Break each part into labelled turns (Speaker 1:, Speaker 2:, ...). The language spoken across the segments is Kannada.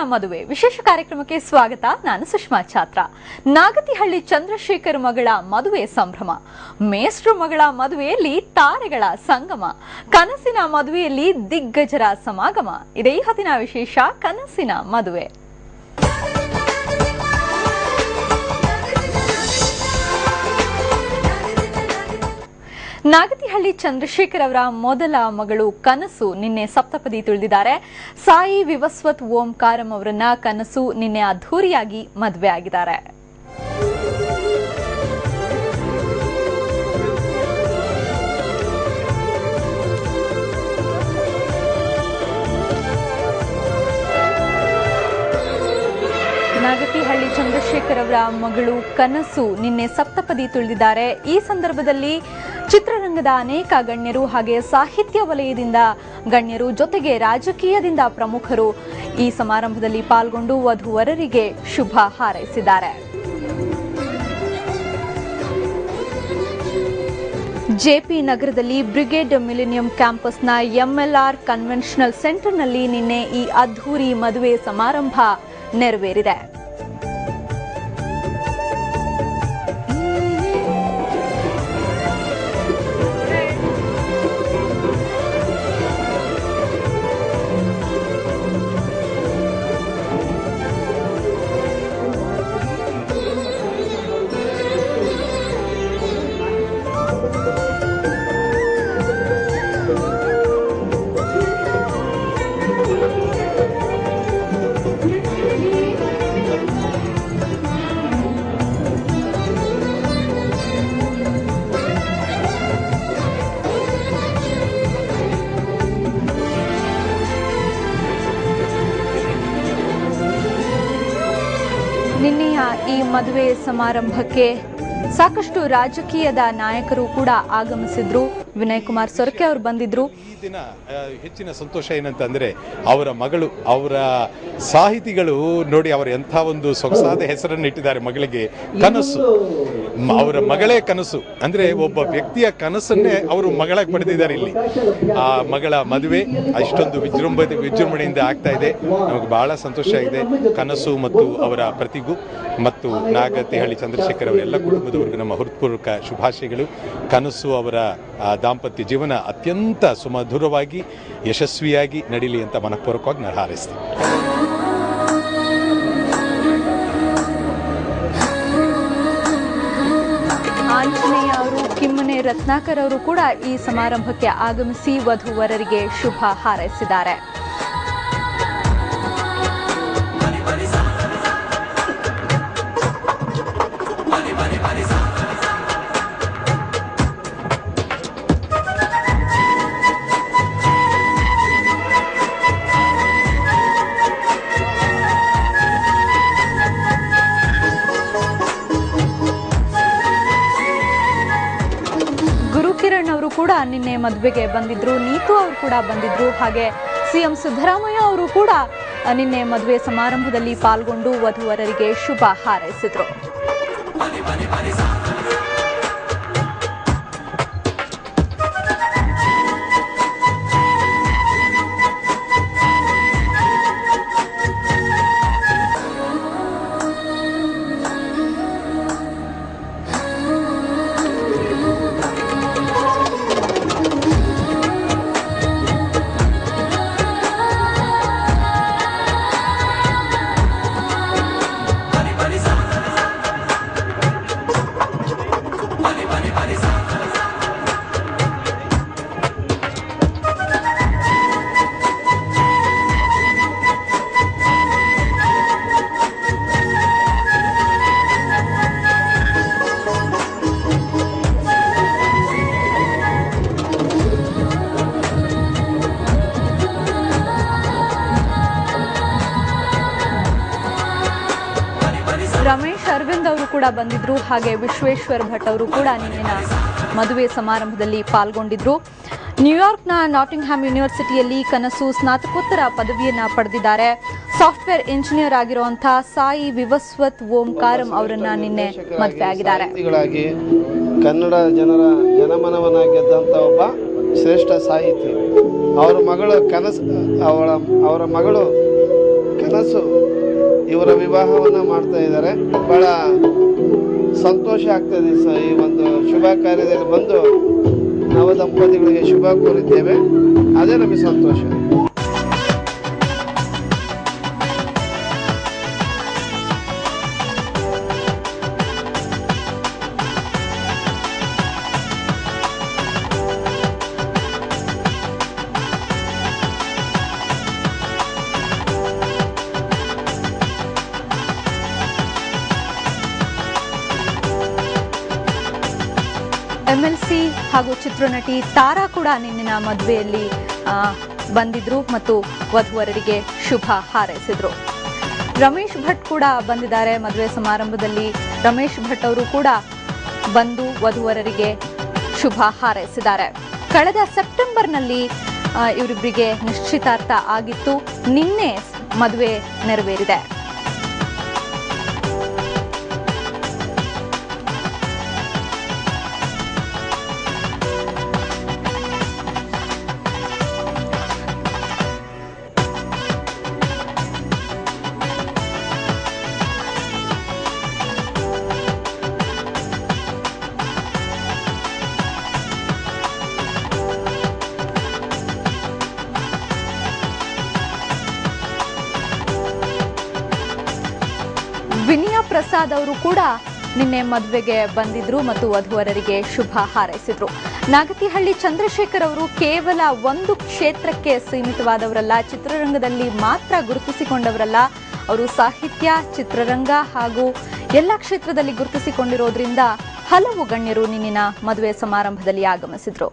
Speaker 1: ಮದುವೆ ವಿಶೇಷ ಕಾರ್ಯಕ್ರಮಕ್ಕೆ ಸ್ವಾಗತ ನಾನು ಸುಷ್ಮಾ ಛಾತ್ರ ನಾಗತಿಹಳ್ಳಿ ಚಂದ್ರಶೇಖರ್ ಮಗಳ ಮದುವೆ ಸಂಭ್ರಮ ಮೇಷ್ಟ್ರು ಮಗಳ ಮದುವೆಯಲ್ಲಿ ತಾರೆಗಳ ಸಂಗಮ ಕನಸಿನ ಮದುವೆಯಲ್ಲಿ ದಿಗ್ಗಜರ ಸಮಾಗಮ ಇದೇ ಹೊತ್ತಿನ ವಿಶೇಷ ಕನಸಿನ ಮದುವೆ ನಾಗತಿಹಳ್ಳಿ ಚಂದ್ರಶೇಖರ್ ಅವರ ಮೊದಲ ಮಗಳು ಕನಸು ನಿನ್ನೆ ಸಪ್ತಪದಿ ತುಳಿದಿದ್ದಾರೆ ಸಾಯಿ ವಿವಸ್ವತ್ ಓಂಕಾರಂ ಅವರನ್ನ ಕನಸು ನಿನ್ನೆ ಅದ್ಧೂರಿಯಾಗಿ ಮದುವೆ ಆಗಿದ್ದಾರೆ ನಾಗತಿಹಳ್ಳಿ ಚಂದ್ರಶೇಖರ್ ಅವರ ಮಗಳು ಕನಸು ನಿನ್ನೆ ಸಪ್ತಪದಿ ತುಳಿದಿದ್ದಾರೆ ಈ ಸಂದರ್ಭದಲ್ಲಿ ಚಿತ್ರರಂಗದ ಅನೇಕ ಗಣ್ಯರು ಹಾಗೆ ಸಾಹಿತ್ಯ ವಲಯದಿಂದ ಗಣ್ಯರು ಜೊತೆಗೆ ರಾಜಕೀಯದಿಂದ ಪ್ರಮುಖರು ಈ ಸಮಾರಂಭದಲ್ಲಿ ಪಾಲ್ಗೊಂಡು ವಧುವರರಿಗೆ ಶುಭ ಹಾರೈಸಿದ್ದಾರೆ ಜೆಪಿ ನಗರದಲ್ಲಿ ಬ್ರಿಗೇಡ್ ಮಿಲಿನಿಯಂ ಕ್ಯಾಂಪಸ್ನ ಎಂಎಲ್ಆರ್ ಕನ್ವೆನ್ಷನಲ್ ಸೆಂಟರ್ನಲ್ಲಿ ನಿನ್ನೆ ಈ ಅದ್ಧೂರಿ ಮದುವೆ ಸಮಾರಂಭ ನೆರವೇರಿದೆ ನಿನ್ನೆಯ ಈ ಮದುವೆ ಸಮಾರಂಭಕ್ಕೆ ಸಾಕಷ್ಟು ರಾಜಕೀಯದ ನಾಯಕರು ಕೂಡ ಆಗಮಿಸಿದ್ರು ವಿನಯ್ ಕುಮಾರ್ ಸೊರಕೆ ಅವರು ಬಂದಿದ್ರು
Speaker 2: ಈ ದಿನ ಆ, ಹೆಚ್ಚಿನ ಸಂತೋಷ ಏನಂತಂದ್ರೆ ಅವರ ಮಗಳು ಅವರ ಸಾಹಿತಿಗಳು ನೋಡಿ ಅವರ ಎಂಥ ಒಂದು ಸೊಗಸಾದ ಹೆಸರನ್ನು ಇಟ್ಟಿದ್ದಾರೆ ಮಗಳಿಗೆ ಕನಸು ಮ- ಅವರ ಮಗಳೇ ಕನಸು ಅಂದ್ರೆ ಒಬ್ಬ ವ್ಯಕ್ತಿಯ ಕನಸನ್ನೇ ಅವರು ಮಗಳಾಗಿ ಪಡೆದಿದ್ದಾರೆ ಇಲ್ಲಿ ಆ ಮಗಳ ಮದುವೆ ಅಷ್ಟೊಂದು ವಿಜೃಂಭ ವಿಜೃಂಭಣೆಯಿಂದ ಆಗ್ತಾ ಇದೆ ನಮಗೆ ಬಹಳ ಸಂತೋಷ ಇದೆ ಕನಸು ಮತ್ತು ಅವರ ಪ್ರತಿಗೂ ಮತ್ತು ನಾಗತಿಹಳ್ಳಿ ಚಂದ್ರಶೇಖರ್ ಅವರ ಎಲ್ಲ ಕುಟುಂಬದವರಿಗೂ ನಮ್ಮ ಹೃತ್ಪೂರ್ವಕ ಶುಭಾಶಯಗಳು ಕನಸು ಅವರ ಆ, ದಾಂಪತ್ಯ ಜೀವನ ಅತ್ಯಂತ ಸುಮಧುರವಾಗಿ ಯಶಸ್ವಿಯಾಗಿ ನಡೀಲಿ ಅಂತ ಮನಪೂರ್ವಕವಾಗಿ ನಾನು ಹಾರೈಸ್ತೀನಿ
Speaker 1: ಆಂಜನೇಯ ಅವರು ಕಿಮ್ಮನೆ ರತ್ನಾಕರ್ ಅವರು ಕೂಡ ಈ ಸಮಾರಂಭಕ್ಕೆ ಆಗಮಿಸಿ ವಧುವರರಿಗೆ ಶುಭ ಹಾರೈಸಿದ್ದಾರೆ ಗುರುಕಿರಣ್ ಅವರು ಕೂಡ ನಿನ್ನೆ ಮದುವೆಗೆ ಬಂದಿದ್ರು ನೀತು ಅವರು ಕೂಡ ಬಂದಿದ್ರು ಹಾಗೆ ಸಿಎಂ ಸಿದ್ದರಾಮಯ್ಯ ಅವರು ಕೂಡ ಅ, ನಿನ್ನೆ ಮದುವೆ ಸಮಾರಂಭದಲ್ಲಿ ಪಾಲ್ಗೊಂಡು ವಧುವರರಿಗೆ ಶುಭ ಹಾರೈಸಿದ್ರು ರಮೇಶ್ ಅರವಿಂದ್ ಅವರು ಕೂಡ ಬಂದಿದ್ರು ಹಾಗೆ ವಿಶ್ವೇಶ್ವರ್ ಭಟ್ ಅವರು ಕೂಡ ನಿನ್ನಿನ ಮದುವೆ ಸಮಾರಂಭದಲ್ಲಿ ಪಾಲ್ಗೊಂಡಿದ್ರು ನ್ಯೂಯಾರ್ಕ್ನ ನಾಟಿಂಗ್ಹ್ಯಾಮ್ ಯೂನಿವರ್ಸಿಟಿಯಲ್ಲಿ ಕನಸು ಸ್ನಾತಕೋತ್ತರ ಪದವಿಯನ್ನ ಪಡೆದಿದ್ದಾರೆ ಸಾಫ್ಟ್ವೇರ್ ಇಂಜಿನಿಯರ್ ಆಗಿರುವಂತಹ ಸಾಯಿ ವಿವಸ್ವತ್ ಓಂಕಾರಂ ಅವರನ್ನ ನಿನ್ನೆ ಮದುವೆ ಆಗಿದ್ದಾರೆ
Speaker 3: ಸಾಹಿತಿಗಳಾಗಿ ಕನ್ನಡ ಜನರ ಜನಮನವನ್ನ ಗೆದ್ದಂಥ ಒಬ್ಬ ಶ್ರೇಷ್ಠ ಸಾಹಿತಿ ಅವರ ಮಗಳು ಕನಸು ಅವಳ ಅವರ ಮಗಳು ಕನಸು ಇವರ ವಿವಾಹವನ್ನು ಮಾಡ್ತಾ ಇದ್ದಾರೆ ಬಹಳ ಸಂತೋಷ ಆಗ್ತದೆ ಸ ಈ ಒಂದು ಶುಭ ಕಾರ್ಯದಲ್ಲಿ ಬಂದು ನವ ದಂಪತಿಗಳಿಗೆ ಶುಭ ಕೋರಿದ್ದೇವೆ ಅದೇ ನಮಗೆ ಸಂತೋಷ
Speaker 1: ಎಂ ಎಲ್ ಸಿ ಹಾಗೂ ಚಿತ್ರನಟಿ ತಾರಾ ಕೂಡ ನಿನ್ನಿನ ಮದುವೆಯಲ್ಲಿ ಆ, ಬಂದಿದ್ರು ಮತ್ತು ವಧುವರರಿಗೆ ಶುಭ ಹಾರೈಸಿದ್ರು ರಮೇಶ್ ಭಟ್ ಕೂಡ ಬಂದಿದ್ದಾರೆ ಮದುವೆ ಸಮಾರಂಭದಲ್ಲಿ ರಮೇಶ್ ಭಟ್ ಅವರು ಕೂಡ ಬಂದು ವಧುವರರಿಗೆ ಶುಭ ಹಾರೈಸಿದ್ದಾರೆ ಕಳೆದ ಸೆಪ್ಟೆಂಬರ್ನಲ್ಲಿ ಆ, ಇವರಿಬ್ಬರಿಗೆ ನಿಶ್ಚಿತಾರ್ಥ ಆಗಿತ್ತು ನಿನ್ನೆ ಮದುವೆ ನೆರವೇರಿದೆ ವಿನಯಾ ಪ್ರಸಾದ್ ಅವರು ಕೂಡ ನಿನ್ನೆ ಮದುವೆಗೆ ಬಂದಿದ್ರು ಮತ್ತು ವಧುವರರಿಗೆ ಶುಭ ಹಾರೈಸಿದ್ರು ನಾಗತಿಹಳ್ಳಿ ಚಂದ್ರಶೇಖರ್ ಅವರು ಕೇವಲ ಒಂದು ಕ್ಷೇತ್ರಕ್ಕೆ ಸೀಮಿತವಾದವರಲ್ಲ ಚಿತ್ರರಂಗದಲ್ಲಿ ಮಾತ್ರ ಗುರುತಿಸಿಕೊಂಡವರಲ್ಲ ಅವರು ಸಾಹಿತ್ಯ ಚಿತ್ರರಂಗ ಹಾಗೂ ಎಲ್ಲ ಕ್ಷೇತ್ರದಲ್ಲಿ ಗುರುತಿಸಿಕೊಂಡಿರೋದ್ರಿಂದ ಹಲವು ಗಣ್ಯರು ನಿನ್ನಿನ ಮದುವೆ ಸಮಾರಂಭದಲ್ಲಿ ಆಗಮಿಸಿದ್ರು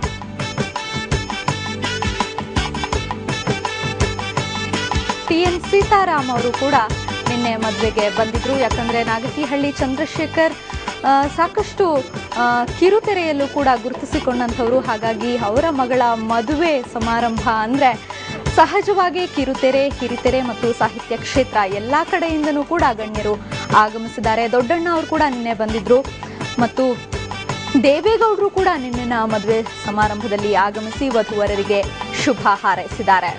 Speaker 1: ಟಿ ಎನ್ ಸೀತಾರಾಮ್ ಅವರು ಕೂಡ ನಿನ್ನೆ ಮದುವೆಗೆ ಬಂದಿದ್ರು ಯಾಕಂದ್ರೆ ನಾಗತಿಹಳ್ಳಿ ಚಂದ್ರಶೇಖರ್ ಆ, ಸಾಕಷ್ಟು ಆ, ಕಿರುತೆರೆಯಲ್ಲೂ ಕೂಡ ಗುರುತಿಸಿಕೊಂಡಂಥವ್ರು ಹಾಗಾಗಿ ಅವರ ಮಗಳ ಮದುವೆ ಸಮಾರಂಭ ಅಂದ್ರೆ ಸಹಜವಾಗಿ ಕಿರುತೆರೆ ಹಿರಿತೆರೆ ಮತ್ತು ಸಾಹಿತ್ಯ ಕ್ಷೇತ್ರ ಎಲ್ಲ ಕಡೆಯಿಂದನೂ ಕೂಡ ಗಣ್ಯರು ಆಗಮಿಸಿದ್ದಾರೆ ದೊಡ್ಡಣ್ಣ ಅವರು ಕೂಡ ನಿನ್ನೆ ಬಂದಿದ್ರು ಮತ್ತು ದೇವೇಗೌಡರು ಕೂಡ ನಿನ್ನಿನ ಮದುವೆ ಸಮಾರಂಭದಲ್ಲಿ ಆಗಮಿಸಿ ವಧುವರರಿಗೆ ಶುಭ ಹಾರೈಸಿದ್ದಾರೆ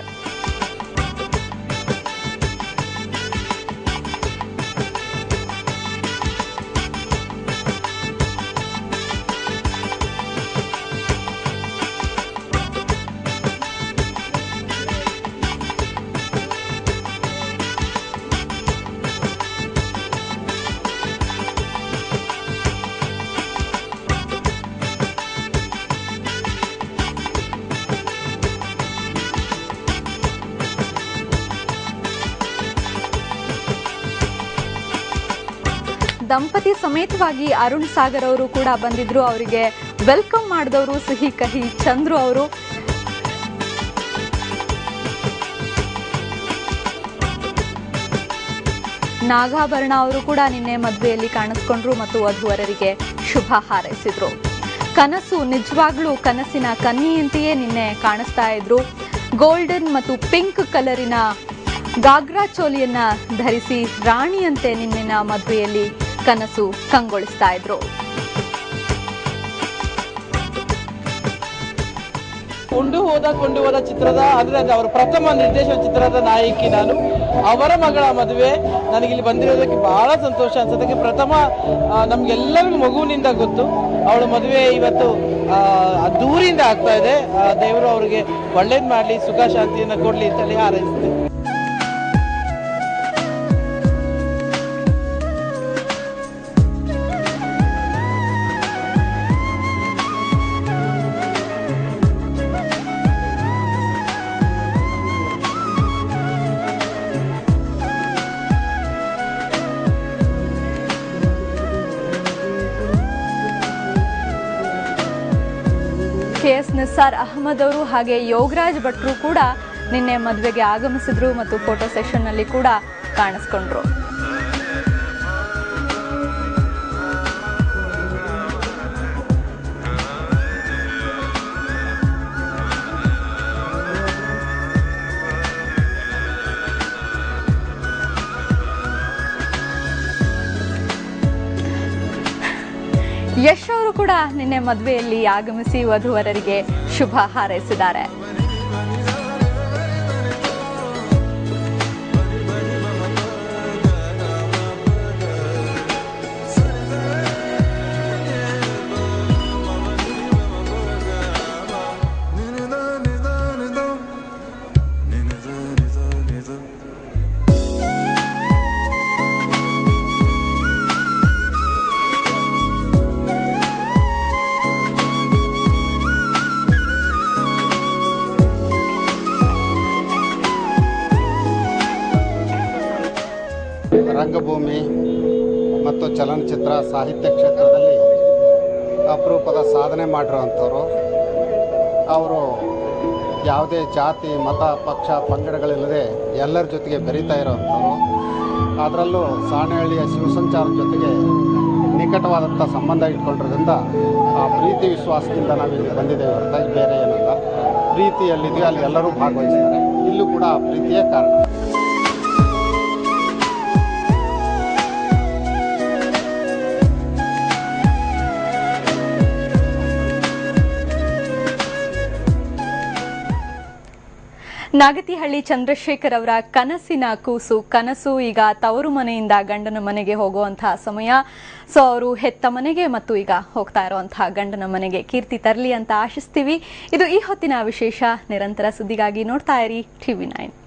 Speaker 1: ದಂಪತಿ ಸಮೇತವಾಗಿ ಅರುಣ್ ಸಾಗರ್ ಅವರು ಕೂಡ ಬಂದಿದ್ರು ಅವರಿಗೆ ವೆಲ್ಕಮ್ ಮಾಡಿದವರು ಸಿಹಿ ಕಹಿ ಚಂದ್ರು ಅವರು ನಾಗಾಭರಣ ಅವರು ಕೂಡ ನಿನ್ನೆ ಮದುವೆಯಲ್ಲಿ ಕಾಣಿಸ್ಕೊಂಡ್ರು ಮತ್ತು ವಧುವರರಿಗೆ ಶುಭ ಹಾರೈಸಿದ್ರು ಕನಸು ನಿಜವಾಗ್ಲೂ ಕನಸಿನ ಕನ್ನಿಯಂತೆಯೇ ನಿನ್ನೆ ಕಾಣಿಸ್ತಾ ಇದ್ರು ಗೋಲ್ಡನ್ ಮತ್ತು ಪಿಂಕ್ ಕಲರಿನ ಗಾಗ್ರಾ ಚೋಲಿಯನ್ನ ಧರಿಸಿ ರಾಣಿಯಂತೆ ನಿನ್ನಿನ ಮದುವೆಯಲ್ಲಿ ಕನಸು ಕಂಗೊಳಿಸ್ತಾ ಇದ್ರು
Speaker 4: ಕೊಂಡು ಹೋದ ಕೊಂಡು ಹೋದ ಚಿತ್ರದ ಅಂದ್ರೆ ಅದು ಅವರ ಪ್ರಥಮ ನಿರ್ದೇಶನ ಚಿತ್ರದ ನಾಯಕಿ ನಾನು ಅವರ ಮಗಳ ಮದುವೆ ನನಗಿಲ್ಲಿ ಬಂದಿರೋದಕ್ಕೆ ಬಹಳ ಸಂತೋಷ ಅನ್ಸೋದಕ್ಕೆ ಪ್ರಥಮ ಆ, ನಮ್ಗೆಲ್ಲರಿಗೂ ಮಗುವಿನಿಂದ ಗೊತ್ತು ಅವಳ ಮದುವೆ ಇವತ್ತು ಆ, ದೂರಿಂದ ಆಗ್ತಾ ಇದೆ ಆ, ದೇವರು ಅವರಿಗೆ ಒಳ್ಳೇದ್ ಮಾಡ್ಲಿ ಸುಖ ಶಾಂತಿಯನ್ನ ಕೊಡ್ಲಿ ಅಂತೇಳಿ ಹಾರೈಸ್ತೇನೆ
Speaker 1: ಕೆ ಎಸ್ ನಿಸ್ಸಾರ್ ಅಹಮದ್ ಅವರು ಹಾಗೆ ಯೋಗರಾಜ್ ಭಟ್ರು ಕೂಡ ನಿನ್ನೆ ಮದುವೆಗೆ ಆಗಮಿಸಿದ್ರು ಮತ್ತು ಫೋಟೋ ಸೆಷನ್ ನಲ್ಲಿ ಕೂಡ ಕಾಣಿಸ್ಕೊಂಡ್ರು ಯಶ್ ಅವರು ಕೂಡ ನಿನ್ನೆ ಮದುವೆಯಲ್ಲಿ ಆಗಮಿಸಿ ವಧುವರರಿಗೆ ಶುಭ ಹಾರೈಸಿದ್ದಾರೆ
Speaker 5: ಚಲನಚಿತ್ರ ಸಾಹಿತ್ಯ ಕ್ಷೇತ್ರದಲ್ಲಿ ಅಪರೂಪದ ಸಾಧನೆ ಮಾಡಿರೋವಂಥವ್ರು ಅವರು ಯಾವುದೇ ಜಾತಿ ಮತ ಪಕ್ಷ ಪಂಗಡಗಳಿಲ್ಲದೆ ಎಲ್ಲರ ಜೊತೆಗೆ ಬೆರೀತಾ ಇರೋವಂಥವ್ರು ಅದರಲ್ಲೂ ಸಾಣೆಹಳ್ಳಿಯ ಶಿವಸಂಚಾರದ ಜೊತೆಗೆ ನಿಕಟವಾದಂಥ ಸಂಬಂಧ ಇಟ್ಕೊಂಡಿರೋದ್ರಿಂದ ಆ ಪ್ರೀತಿ ವಿಶ್ವಾಸದಿಂದ ನಾವು ಇಲ್ಲಿ ಬಂದಿದ್ದೇವೆ ಹೊರತಾಗಿ ಬೇರೆ ಏನಲ್ಲ ಪ್ರೀತಿಯಲ್ಲಿದೆಯೋ ಅಲ್ಲಿ ಎಲ್ಲರೂ ಭಾಗವಹಿಸ್ತಾರೆ ಇಲ್ಲೂ ಕೂಡ ಆ ಪ್ರೀತಿಯೇ ಕಾರಣ
Speaker 1: ನಾಗತಿಹಳ್ಳಿ ಚಂದ್ರಶೇಖರ್ ಅವರ ಕನಸಿನ ಕೂಸು ಕನಸು ಈಗ ತವರು ಮನೆಯಿಂದ ಗಂಡನ ಮನೆಗೆ ಹೋಗುವಂತಹ ಸಮಯ ಸೊ ಅವರು ಹೆತ್ತ ಮನೆಗೆ ಮತ್ತು ಈಗ ಹೋಗ್ತಾ ಇರುವಂತಹ ಗಂಡನ ಮನೆಗೆ ಕೀರ್ತಿ ತರಲಿ ಅಂತ ಆಶಿಸ್ತೀವಿ ಇದು ಈ ಹೊತ್ತಿನ ವಿಶೇಷ ನಿರಂತರ ಸುದ್ದಿಗಾಗಿ ನೋಡ್ತಾ ಇರಿ ಟಿವಿ ನೈನ್